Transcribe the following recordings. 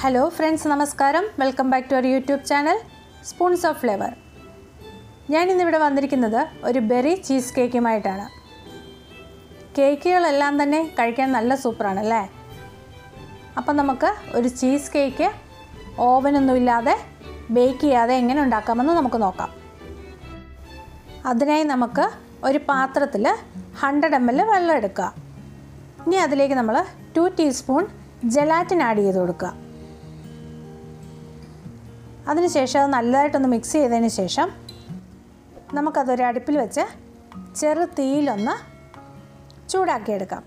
hello friends നമസ്കാരം welcome back to our YouTube channel spoons of flavour ഞാനിന്നിവിടെ വന്നിരിക്കുന്നത് ഒരു ബെറി ചീസ് കേക്കുമായിട്ടാണ് കേക്കുകളെല്ലാം തന്നെ കഴിക്കാൻ നല്ല സൂപ്പറാണ് അല്ലേ അപ്പം നമുക്ക് ഒരു ചീസ് കേക്ക് ഓവനൊന്നുമില്ലാതെ ബേക്ക് ചെയ്യാതെ എങ്ങനെ ഉണ്ടാക്കാമെന്ന് നമുക്ക് നോക്കാം അതിനായി നമുക്ക് ഒരു പാത്രത്തിൽ ഹൺഡ്രഡ് എം എൽ വെള്ളം എടുക്കുക ഇനി അതിലേക്ക് നമ്മൾ ടു ടീസ്പൂൺ ജലാറ്റിൻ ആഡ് ചെയ്ത് കൊടുക്കുക അതിനുശേഷം അത് നല്ലതായിട്ടൊന്ന് മിക്സ് ചെയ്തതിന് ശേഷം നമുക്കതൊരു അടുപ്പിൽ വെച്ച് ചെറു തീയിലൊന്ന് ചൂടാക്കിയെടുക്കാം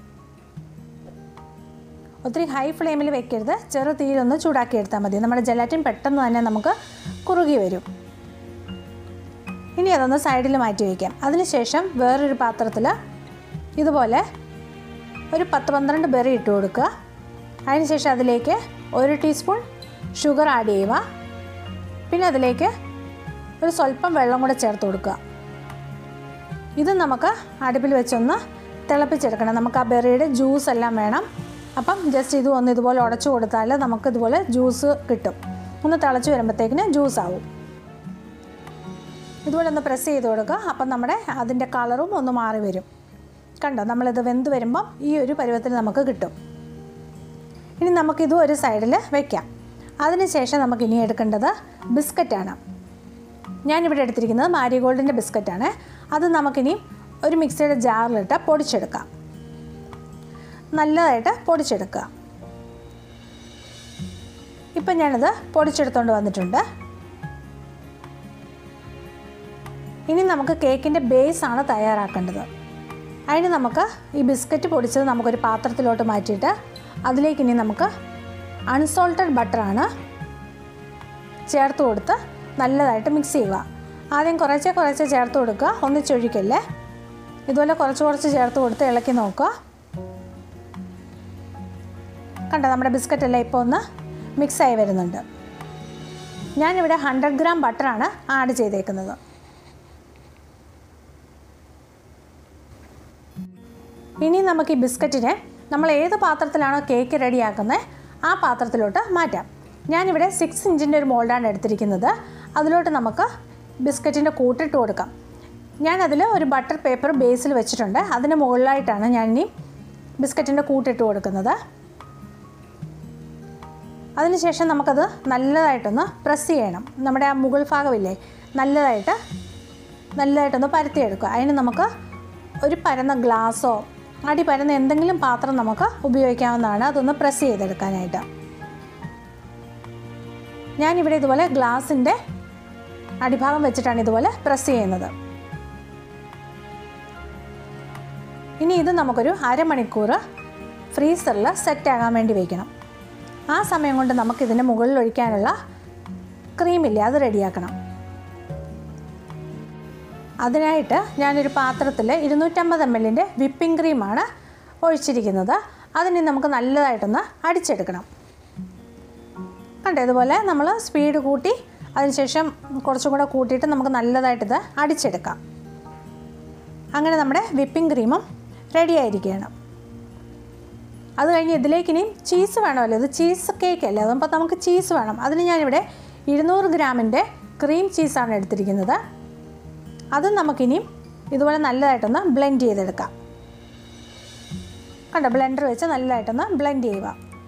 ഒത്തിരി ഹൈ ഫ്ലെയിമിൽ വെക്കരുത് ചെറു തീയിലൊന്ന് ചൂടാക്കിയെടുത്താൽ മതി നമ്മുടെ ജലാറ്റിൻ പെട്ടെന്ന് തന്നെ നമുക്ക് കുറുകി വരും ഇനി അതൊന്ന് സൈഡിൽ മാറ്റി വയ്ക്കാം അതിനുശേഷം വേറൊരു പാത്രത്തിൽ ഇതുപോലെ ഒരു പത്ത് പന്ത്രണ്ട് ബെറി ഇട്ട് കൊടുക്കുക അതിനുശേഷം അതിലേക്ക് ഒരു ടീസ്പൂൺ ഷുഗർ ആഡ് ചെയ്യുക പിന്നെ അതിലേക്ക് ഒരു സ്വല്പം വെള്ളം കൂടെ ചേർത്ത് കൊടുക്കുക ഇത് നമുക്ക് അടുപ്പിൽ വെച്ചൊന്ന് തിളപ്പിച്ചെടുക്കണം നമുക്ക് ആ ബെറിയുടെ ജ്യൂസ് എല്ലാം വേണം അപ്പം ജസ്റ്റ് ഇത് ഒന്ന് ഇതുപോലെ ഉടച്ചു കൊടുത്താൽ നമുക്ക് ഇതുപോലെ ജ്യൂസ് കിട്ടും ഒന്ന് തിളച്ച് വരുമ്പോഴത്തേക്കിന് ജ്യൂസ് ആവും ഇതുപോലെ ഒന്ന് പ്രസ് ചെയ്ത് കൊടുക്കുക അപ്പം നമ്മുടെ അതിൻ്റെ കളറും ഒന്ന് മാറി വരും കണ്ടോ നമ്മളിത് വെന്ത് വരുമ്പം ഈ ഒരു പരുവത്തിൽ നമുക്ക് കിട്ടും ഇനി നമുക്കിത് ഒരു സൈഡിൽ വെക്കാം അതിനുശേഷം നമുക്ക് ഇനി എടുക്കേണ്ടത് ബിസ്ക്കറ്റാണ് ഞാനിവിടെ എടുത്തിരിക്കുന്നത് മാരിഗോൾഡിൻ്റെ ബിസ്ക്കറ്റാണ് അത് നമുക്കിനി ഒരു മിക്സിയുടെ ജാറിലിട്ട് പൊടിച്ചെടുക്കാം നല്ലതായിട്ട് പൊടിച്ചെടുക്കുക ഇപ്പം ഞാനിത് പൊടിച്ചെടുത്തുകൊണ്ട് വന്നിട്ടുണ്ട് ഇനി നമുക്ക് കേക്കിൻ്റെ ബേസാണ് തയ്യാറാക്കേണ്ടത് അതിന് നമുക്ക് ഈ ബിസ്ക്കറ്റ് പൊടിച്ചത് നമുക്കൊരു പാത്രത്തിലോട്ട് മാറ്റിയിട്ട് അതിലേക്ക് ഇനി നമുക്ക് അൺസോൾട്ടഡ് ബട്ടറാണ് ചേർത്ത് കൊടുത്ത് നല്ലതായിട്ട് മിക്സ് ചെയ്യുക ആദ്യം കുറച്ചേ കുറച്ചേ ചേർത്ത് കൊടുക്കുക ഒന്നിച്ചൊഴിക്കല്ലേ ഇതുപോലെ കുറച്ച് കുറച്ച് ചേർത്ത് കൊടുത്ത് ഇളക്കി നോക്കുക കണ്ടോ നമ്മുടെ ബിസ്ക്കറ്റ് എല്ലാം ഇപ്പോൾ ഒന്ന് മിക്സായി വരുന്നുണ്ട് ഞാനിവിടെ ഹൺഡ്രഡ് ഗ്രാം ബട്ടറാണ് ആഡ് ചെയ്തേക്കുന്നത് ഇനി നമുക്ക് ഈ ബിസ്ക്കറ്റിനെ നമ്മൾ ഏത് പാത്രത്തിലാണോ കേക്ക് റെഡിയാക്കുന്നത് ആ പാത്രത്തിലോട്ട് മാറ്റാം ഞാനിവിടെ സിക്സ് ഇഞ്ചിൻ്റെ ഒരു മോൾഡാണ് എടുത്തിരിക്കുന്നത് അതിലോട്ട് നമുക്ക് ബിസ്ക്കറ്റിൻ്റെ കൂട്ടിട്ട് കൊടുക്കാം ഞാനതിൽ ഒരു ബട്ടർ പേപ്പർ ബേസിൽ വെച്ചിട്ടുണ്ട് അതിന് മുകളിലായിട്ടാണ് ഞാൻ ഇനി ബിസ്ക്കറ്റിൻ്റെ കൂട്ടിട്ട് കൊടുക്കുന്നത് അതിനുശേഷം നമുക്കത് നല്ലതായിട്ടൊന്ന് പ്രസ് ചെയ്യണം നമ്മുടെ ആ മുകൾ ഭാഗമില്ലേ നല്ലതായിട്ട് നല്ലതായിട്ടൊന്ന് പരത്തിയെടുക്കുക അതിന് നമുക്ക് ഒരു പരന്ന ഗ്ലാസ്സോ അടി പരന്ന എന്തെങ്കിലും പാത്രം നമുക്ക് ഉപയോഗിക്കാവുന്നതാണ് അതൊന്ന് പ്രസ് ചെയ്തെടുക്കാനായിട്ട് ഞാനിവിടെ ഇതുപോലെ ഗ്ലാസിൻ്റെ അടിഭാഗം വെച്ചിട്ടാണ് ഇതുപോലെ പ്രസ് ചെയ്യുന്നത് ഇനി ഇത് നമുക്കൊരു അരമണിക്കൂർ ഫ്രീസറിൽ സെറ്റ് ആകാൻ വേണ്ടി വയ്ക്കണം ആ സമയം കൊണ്ട് നമുക്കിതിൻ്റെ മുകളിൽ ഒഴിക്കാനുള്ള ക്രീമില്ലേ അത് റെഡിയാക്കണം അതിനായിട്ട് ഞാനൊരു പാത്രത്തിൽ ഇരുന്നൂറ്റമ്പത് എം എല്ലിൻ്റെ വിപ്പിംഗ് ക്രീമാണ് ഒഴിച്ചിരിക്കുന്നത് അതിന് നമുക്ക് നല്ലതായിട്ടൊന്ന് അടിച്ചെടുക്കണം കണ്ടോ ഇതുപോലെ നമ്മൾ സ്പീഡ് കൂട്ടി അതിനുശേഷം കുറച്ചും കൂടെ കൂട്ടിയിട്ട് നമുക്ക് നല്ലതായിട്ടിത് അടിച്ചെടുക്കാം അങ്ങനെ നമ്മുടെ വിപ്പിംഗ് ക്രീമും റെഡി ആയിരിക്കുകയാണ് അത് കഴിഞ്ഞ് ഇതിലേക്ക് ഇനിയും ചീസ് വേണമല്ലോ ഇത് ചീസ് കേക്ക് അല്ലേ അതപ്പോൾ നമുക്ക് ചീസ് വേണം അതിന് ഞാനിവിടെ ഇരുന്നൂറ് ഗ്രാമിൻ്റെ ക്രീം ചീസാണ് എടുത്തിരിക്കുന്നത് അത് നമുക്കിനിയും ഇതുപോലെ നല്ലതായിട്ടൊന്ന് ബ്ലെൻഡ് ചെയ്തെടുക്കാം കണ്ടോ ബ്ലെൻഡർ വെച്ച് നല്ലതായിട്ടൊന്ന് ബ്ലെൻഡ് ചെയ്യുക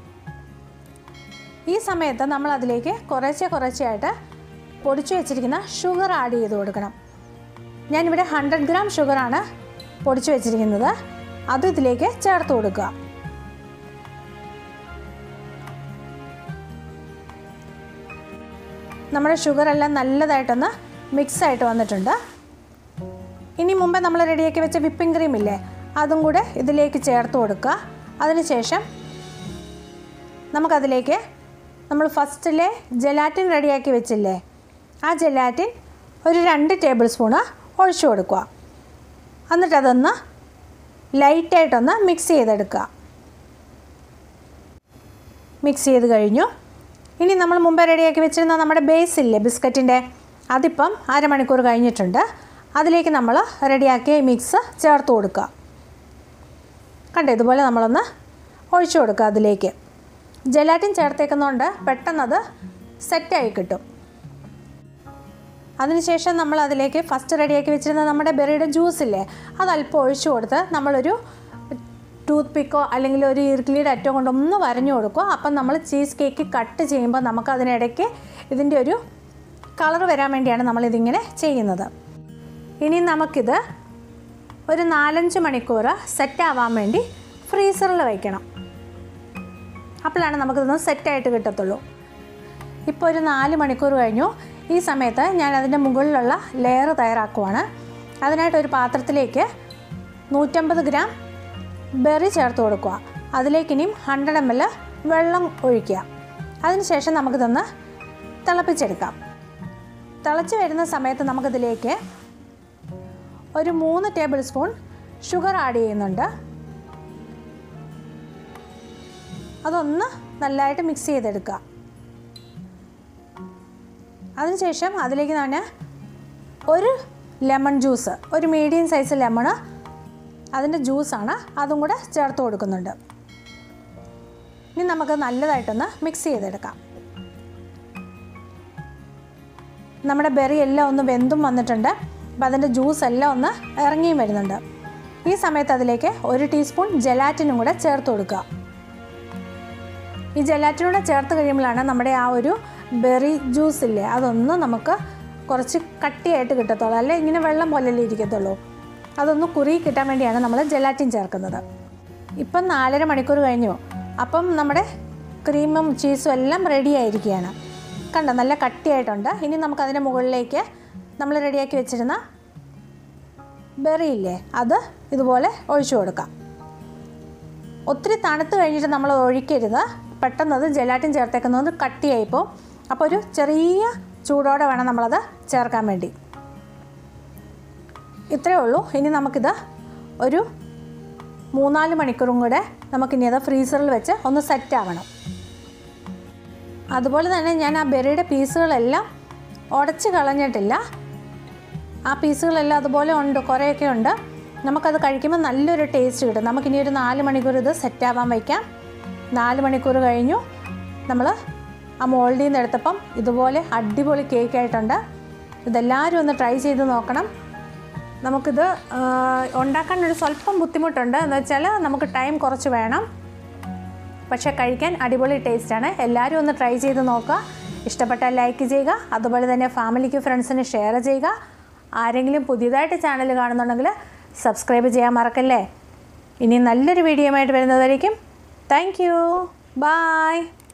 ഈ സമയത്ത് നമ്മൾ അതിലേക്ക് കുറേശ്ശെ കുറേശ്ശെയായിട്ട് പൊടിച്ചു വെച്ചിരിക്കുന്ന ഷുഗർ ആഡ് ചെയ്ത് കൊടുക്കണം ഞാനിവിടെ ഹൺഡ്രഡ് ഗ്രാം ഷുഗറാണ് പൊടിച്ചു വെച്ചിരിക്കുന്നത് അത് ഇതിലേക്ക് ചേർത്ത് കൊടുക്കുക നമ്മുടെ ഷുഗറെല്ലാം നല്ലതായിട്ടൊന്ന് മിക്സ് ആയിട്ട് വന്നിട്ടുണ്ട് ഇനി മുമ്പേ നമ്മൾ റെഡിയാക്കി വെച്ച വിപ്പിംഗ് ക്രീം ഇല്ലേ അതും കൂടെ ഇതിലേക്ക് ചേർത്ത് കൊടുക്കുക അതിനുശേഷം നമുക്കതിലേക്ക് നമ്മൾ ഫസ്റ്റിലെ ജലാറ്റിൻ റെഡിയാക്കി വെച്ചില്ലേ ആ ജലാറ്റിൻ ഒരു രണ്ട് ടേബിൾ സ്പൂണ് ഒഴിച്ചു കൊടുക്കുക എന്നിട്ടതൊന്ന് ലൈറ്റായിട്ടൊന്ന് മിക്സ് ചെയ്തെടുക്കുക മിക്സ് ചെയ്ത് കഴിഞ്ഞു ഇനി നമ്മൾ മുമ്പേ റെഡിയാക്കി വെച്ചിരുന്ന നമ്മുടെ ബേസ് ഇല്ലേ ബിസ്ക്കറ്റിൻ്റെ അതിപ്പം അരമണിക്കൂർ കഴിഞ്ഞിട്ടുണ്ട് അതിലേക്ക് നമ്മൾ റെഡിയാക്കിയ മിക്സ് ചേർത്ത് കൊടുക്കുക കണ്ടോ ഇതുപോലെ നമ്മളൊന്ന് ഒഴിച്ചു കൊടുക്കുക അതിലേക്ക് ജലാറ്റിൻ ചേർത്തേക്കുന്നതുകൊണ്ട് പെട്ടെന്നത് സെറ്റായി കിട്ടും അതിനുശേഷം നമ്മൾ അതിലേക്ക് ഫസ്റ്റ് റെഡിയാക്കി വെച്ചിരുന്ന നമ്മുടെ ബെറിയുടെ ജ്യൂസ് ഇല്ലേ അത് അല്പം ഒഴിച്ചു കൊടുത്ത് നമ്മളൊരു ടൂത്ത് പിക്കോ അല്ലെങ്കിൽ ഒരു ഇർക്കിലിയുടെ അറ്റോ കൊണ്ട് ഒന്ന് വരഞ്ഞു കൊടുക്കുക അപ്പം നമ്മൾ ചീസ് കേക്ക് കട്ട് ചെയ്യുമ്പോൾ നമുക്ക് അതിനിടയ്ക്ക് ഇതിൻ്റെ ഒരു കളർ വരാൻ വേണ്ടിയാണ് നമ്മളിതിങ്ങനെ ചെയ്യുന്നത് ഇനി നമുക്കിത് ഒരു നാലഞ്ച് മണിക്കൂർ സെറ്റാവാൻ വേണ്ടി ഫ്രീസറിൽ വയ്ക്കണം അപ്പോഴാണ് നമുക്കിതൊന്ന് സെറ്റായിട്ട് കിട്ടത്തുള്ളൂ ഇപ്പോൾ ഒരു നാല് മണിക്കൂർ കഴിഞ്ഞു ഈ സമയത്ത് ഞാൻ അതിൻ്റെ മുകളിലുള്ള ലെയർ തയ്യാറാക്കുവാണ് അതിനായിട്ട് ഒരു പാത്രത്തിലേക്ക് നൂറ്റമ്പത് ഗ്രാം ബെറി ചേർത്ത് കൊടുക്കുക അതിലേക്ക് ഇനിയും ഹൺഡ്രഡ് എം എൽ വെള്ളം ഒഴിക്കുക അതിനുശേഷം നമുക്കിതൊന്ന് തിളപ്പിച്ചെടുക്കാം തിളച്ച് വരുന്ന സമയത്ത് നമുക്കിതിലേക്ക് ഒരു മൂന്ന് ടേബിൾ സ്പൂൺ ഷുഗർ ആഡ് ചെയ്യുന്നുണ്ട് അതൊന്ന് നല്ലതായിട്ട് മിക്സ് ചെയ്തെടുക്കുക അതിനുശേഷം അതിലേക്ക് ഞാൻ ഒരു ലെമൺ ജ്യൂസ് ഒരു മീഡിയം സൈസ് ലെമണ് അതിൻ്റെ ജ്യൂസാണ് അതും കൂടെ ചേർത്ത് കൊടുക്കുന്നുണ്ട് ഇനി നമുക്ക് നല്ലതായിട്ടൊന്ന് മിക്സ് ചെയ്തെടുക്കാം നമ്മുടെ ബെറി എല്ലാം ഒന്ന് വെന്തും വന്നിട്ടുണ്ട് അപ്പോൾ അതിൻ്റെ ജ്യൂസ് എല്ലാം ഒന്ന് ഇറങ്ങിയും വരുന്നുണ്ട് ഈ സമയത്ത് അതിലേക്ക് ഒരു ടീസ്പൂൺ ജലാറ്റിനും കൂടെ ചേർത്ത് കൊടുക്കുക ഈ ജലാറ്റിനൂടെ ചേർത്ത് കഴിയുമ്പോഴാണ് നമ്മുടെ ആ ഒരു ബെറി ജ്യൂസ് ഇല്ലേ അതൊന്ന് നമുക്ക് കുറച്ച് കട്ടിയായിട്ട് കിട്ടത്തുള്ളൂ അല്ലെ ഇങ്ങനെ വെള്ളം പോലല്ലേ ഇരിക്കത്തുള്ളൂ അതൊന്ന് കുറുകി കിട്ടാൻ വേണ്ടിയാണ് നമ്മൾ ജലാറ്റിൻ ചേർക്കുന്നത് ഇപ്പം നാലര മണിക്കൂർ കഴിഞ്ഞു അപ്പം നമ്മുടെ ക്രീമും ചീസും എല്ലാം റെഡി ആയിരിക്കുകയാണ് കണ്ടോ നല്ല കട്ടിയായിട്ടുണ്ട് ഇനി നമുക്കതിൻ്റെ മുകളിലേക്ക് നമ്മൾ റെഡിയാക്കി വെച്ചിരുന്ന ബെറി ഇല്ലേ അത് ഇതുപോലെ ഒഴിച്ചു കൊടുക്കാം ഒത്തിരി തണുത്ത് കഴിഞ്ഞിട്ട് നമ്മൾ ഒഴിക്കരുത് പെട്ടെന്ന് അത് ജലാറ്റിൻ ചേർത്തേക്കുന്നത് കട്ടിയായിപ്പോൾ അപ്പോൾ ഒരു ചെറിയ ചൂടോടെ വേണം നമ്മളത് ചേർക്കാൻ വേണ്ടി ഇത്രയേ ഉള്ളൂ ഇനി നമുക്കിത് ഒരു മൂന്നാല് മണിക്കൂറും കൂടെ നമുക്കിനി അത് ഫ്രീസറിൽ വെച്ച് ഒന്ന് സെറ്റ് ആവണം അതുപോലെ തന്നെ ഞാൻ ആ ബെറിയുടെ പീസുകളെല്ലാം ഉടച്ച് കളഞ്ഞിട്ടില്ല ആ പീസുകളെല്ലാം അതുപോലെ ഉണ്ട് കുറേയൊക്കെ ഉണ്ട് നമുക്കത് കഴിക്കുമ്പോൾ നല്ലൊരു ടേസ്റ്റ് കിട്ടും നമുക്കിനി ഒരു നാല് മണിക്കൂർ ഇത് സെറ്റാവാൻ വയ്ക്കാം നാല് മണിക്കൂർ കഴിഞ്ഞു നമ്മൾ ആ മോൾഡിൽ നിന്ന് എടുത്തപ്പം ഇതുപോലെ അടിപൊളി കേക്ക് ആയിട്ടുണ്ട് ഇതെല്ലാവരും ഒന്ന് ട്രൈ ചെയ്ത് നോക്കണം നമുക്കിത് ആ, ഉണ്ടാക്കാൻ ഒരു സ്വല്പം ബുദ്ധിമുട്ടുണ്ട് എന്ന് വെച്ചാൽ നമുക്ക് ടൈം കുറച്ച് വേണം പക്ഷേ കഴിക്കാൻ അടിപൊളി ടേസ്റ്റാണ് എല്ലാവരും ഒന്ന് ട്രൈ ചെയ്ത് നോക്കുക ഇഷ്ടപ്പെട്ടാൽ ലൈക്ക് ചെയ്യുക അതുപോലെ തന്നെ ഫാമിലിക്ക് ഫ്രണ്ട്സിന് ഷെയർ ചെയ്യുക ആരെങ്കിലും പുതിയതായിട്ട് ചാനൽ കാണുന്നുണ്ടെങ്കിൽ സബ്സ്ക്രൈബ് ചെയ്യാൻ മറക്കല്ലേ ഇനി നല്ലൊരു വീഡിയോ ആയിട്ട് വരുന്നതായിരിക്കും താങ്ക് യു ബായ്